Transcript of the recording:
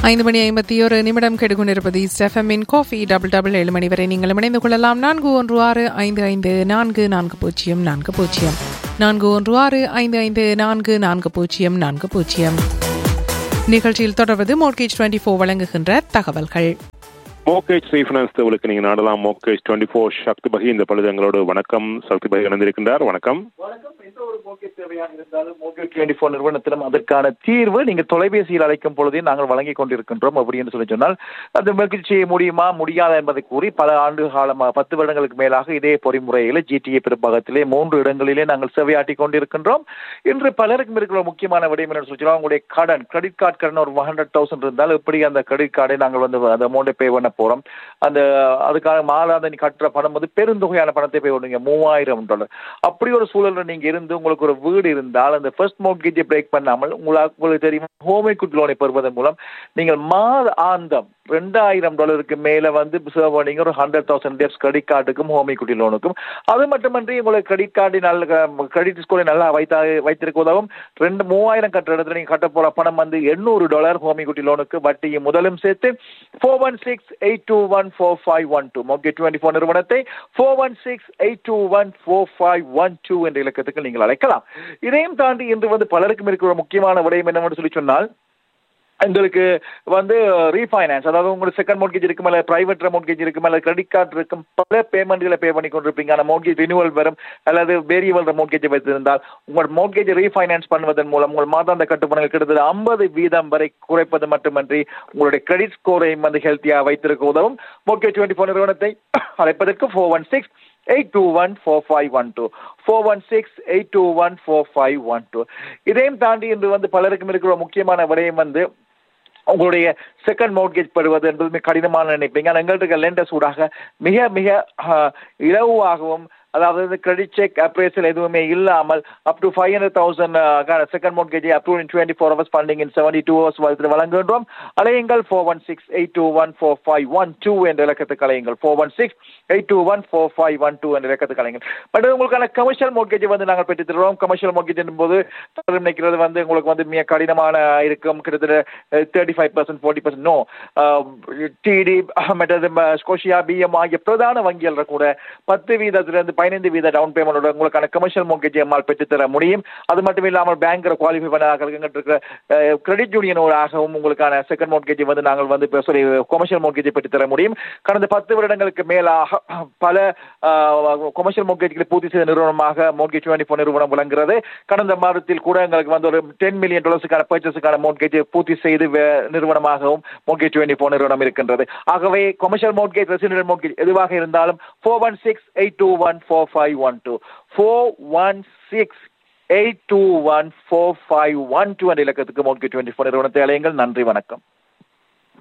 ஐந்து மணி ஐம்பத்தி ஒரு நிமிடம் கெடுகொண்டிருப்பது ஸ்டெஃபமின் காஃபி டபுள் டபுள் ஏழு மணி வரை நீங்கள் இணைந்து கொள்ளலாம் நான்கு ஒன்று ஆறு ஐந்து ஐந்து நான்கு நான்கு பூஜ்ஜியம் நான்கு பூஜ்ஜியம் நான்கு ஒன்று ஆறு ஐந்து ஐந்து நான்கு நான்கு பூஜ்ஜியம் நான்கு பூஜ்ஜியம் நிகழ்ச்சியில் தொடர்வது மோர்கேஜ் டுவெண்ட்டி ஃபோர் வழங்குகின்ற தகவல்கள் மோகேஜ் ரீஃபைனான்ஸ் தகவலுக்கு நீங்க நாடலாம் மோகேஜ் டுவெண்ட்டி ஃபோர் சக்தி பகி இந்த பொழுது எங்களோடு வணக்கம் சக்தி பகி இணைந்திருக்கின்றார் வணக்கம் வணக்கம் எந்த ஒரு மோகேஜ் தேவையாக இருந்தாலும் மோகேஜ் டுவெண்ட்டி ஃபோர் நிறுவனத்திலும் அதற்கான தீர்வு நீங்கள் தொலைபேசியில் அழைக்கும் பொழுதே நாங்கள் வழங்கிக் கொண்டிருக்கின்றோம் அப்படி என்று சொல்லி சொன்னால் அந்த மோகேஜ் செய்ய முடியுமா முடியாதா என்பதை கூறி பல ஆண்டு காலமாக பத்து வருடங்களுக்கு மேலாக இதே பொறிமுறையில் ஜிடிஏ பெரும்பாகத்திலே மூன்று இடங்களிலே நாங்கள் சேவையாட்டி கொண்டிருக்கின்றோம் இன்று பலருக்கும் இருக்கிற முக்கியமான விடயம் என்ன சொல்லி சொன்னால் உங்களுடைய கடன் கிரெடிட் கார்டு கடன் ஒரு ஹண்ட்ரட் தௌசண்ட் இருந்தால் எப்படி அந்த கிரெடிட் கார்டை நாங்கள் வந்து அந்த அமௌண்ட்டை பே பண்ண போறோம் அந்த அதுக்கான மாதாந்த நீ கட்டுற பணம் வந்து பெருந்தொகையான பணத்தை பே பண்ணுங்க மூவாயிரம் டாலர் அப்படி ஒரு சூழல்ல நீங்க இருந்து உங்களுக்கு ஒரு வீடு இருந்தால் அந்த ஃபர்ஸ்ட் மோட்கேஜை பிரேக் பண்ணாமல் உங்களுக்கு உங்களுக்கு தெரியும் ஹோம் எக்விட் லோனை பெறுவதன் மூலம் நீங்கள் மாத ஆந்தம் ரெண்டாயிரம் டாலருக்கு மேல வந்து சேவ் பண்ணீங்க ஒரு ஹண்ட்ரட் தௌசண்ட் டேப்ஸ் கிரெடிட் கார்டுக்கும் ஹோம் எக்விட்டி லோனுக்கும் அது மட்டுமன்றி உங்களுக்கு கிரெடிட் கார்டு நல்ல கிரெடிட் ஸ்கோரை நல்லா வைத்தா வைத்திருக்க உதவும் ரெண்டு மூவாயிரம் கட்டுற இடத்துல நீங்க கட்ட போற பணம் வந்து எண்ணூறு டாலர் ஹோம் எக்விட்டி லோனுக்கு வட்டியும் முதலும் சேர்த்து four one six eight two one four five one two மோகே டுவெண்ட்டி ஃபோர் நிறுவனத்தை four one six eight two one four five one two என்ற இலக்கத்துக்கு நீங்கள் அழைக்கலாம் இதையும் தாண்டி இன்று வந்து பலருக்கும் இருக்கிற ஒரு முக்கியமான விடயம் என்னவென்று சொல்லி சொன்னால் எங்களுக்கு வந்து ரீஃபைனான்ஸ் அதாவது உங்களுக்கு செகண்ட் மோட்கேஜ் இருக்கும் இல்லை பிரைவேட் மோட்கேஜ் இருக்கும் இல்லை கிரெடிட் கார்டு இருக்கும் பல பேமெண்ட்களை பே பண்ணி கொண்டிருப்பீங்க அந்த மோட்கேஜ் ரினியூவல் வரும் அல்லது வேரியபிள் மோட்கேஜை வைத்திருந்தால் உங்கள் மோட்கேஜ் ரீஃபைனான்ஸ் பண்ணுவதன் மூலம் உங்கள் மாதாந்த கட்டுப்பணங்கள் கிட்டத்தட்ட ஐம்பது வீதம் வரை குறைப்பது மட்டுமன்றி உங்களுடைய கிரெடிட் ஸ்கோரையும் வந்து ஹெல்த்தியாக வைத்திருக்க உதவும் மோட்கேஜ் டுவெண்ட்டி ஃபோர் நிறுவனத்தை அழைப்பதற்கு four one six eight two one four five one two four one six eight two one four five one two இதையும் தாண்டி இன்று வந்து பலருக்கும் இருக்கிற முக்கியமான விடயம் வந்து உங்களுடைய செகண்ட் மோட்கேஜ் பெறுவது என்பது மிக கடினமான நினைப்பீங்க ஆனால் எங்கள்கிட்ட லெண்டர்ஸ் ஊடாக மிக மிக இலவாகவும் அதாவது கிரெடிட் செக் அப்ரேசல் எதுவுமே இல்லாமல் up to five hundred thousand second mortgage approve in twenty four hours funding in seventy two hours வளர்த்து வழங்குகின்றோம் அலையுங்கள் four one six eight two one four five one two என்ற இலக்கத்துக்கு அலையுங்கள் four one six eight two one four five one two என்ற இலக்கத்துக்கு அலையுங்கள் but உங்களுக்கான கமர்ஷியல் மோட்கேஜ் வந்து நாங்கள் பெற்று தருவோம் கமர்ஷியல் மோட்கேஜ் என்பது நினைக்கிறது வந்து உங்களுக்கு வந்து மிக கடினமான இருக்கும் கிட்டத்தட்ட thirty five percent forty percent நோ டிடி மற்றது ஸ்கோஷியா பிஎம் ஆகிய பிரதான வங்கிகள் கூட பத்து வீதத்திலிருந்து பதினைந்து வீத டவுன் பேமெண்டோட உங்களுக்கான கமர்ஷியல் மோட்கேஜ் எம்மால் பெற்றுத்தர முடியும் அது மட்டும் இல்லாமல் பேங்கரை குவாலிஃபை பண்ண இருக்கிற கிரெடிட் யூனியனோடாகவும் உங்களுக்கான செகண்ட் மோட்கேஜ் வந்து நாங்கள் வந்து சாரி கொமர்ஷியல் மோட்கேஜை பெற்றுத்தர முடியும் கடந்த பத்து வருடங்களுக்கு மேலாக பல கொமர்ஷியல் மோட்கேஜ்களை பூர்த்தி செய்த நிறுவனமாக மோட்கேஜ் டுவெண்ட்டி ஃபோர் நிறுவனம் விளங்குகிறது கடந்த மாதத்தில் கூட எங்களுக்கு வந்து ஒரு டென் மில்லியன் டாலர்ஸுக்கான பர்ச்சேஸுக்கான மோட்கேஜை பூர்த்தி செய்து நிறுவனமாகவும் மோட்கேஜ் டுவெண்ட்டி ஃபோர் நிறுவனம் இருக்கின்றது ஆகவே கொமர்ஷியல் மோட்கேஜ் ரெசிடென்ட் மோட்கேஜ் எதுவாக இருந்தாலும் four one six eight two one four five one two four one six eight two one four five one two என்ற இலக்கத்துக்கு மோட்கேஜ் டுவெண்ட்டி ஃபோர் நிறுவனத்தை அலையுங்கள் நன்றி வணக்கம்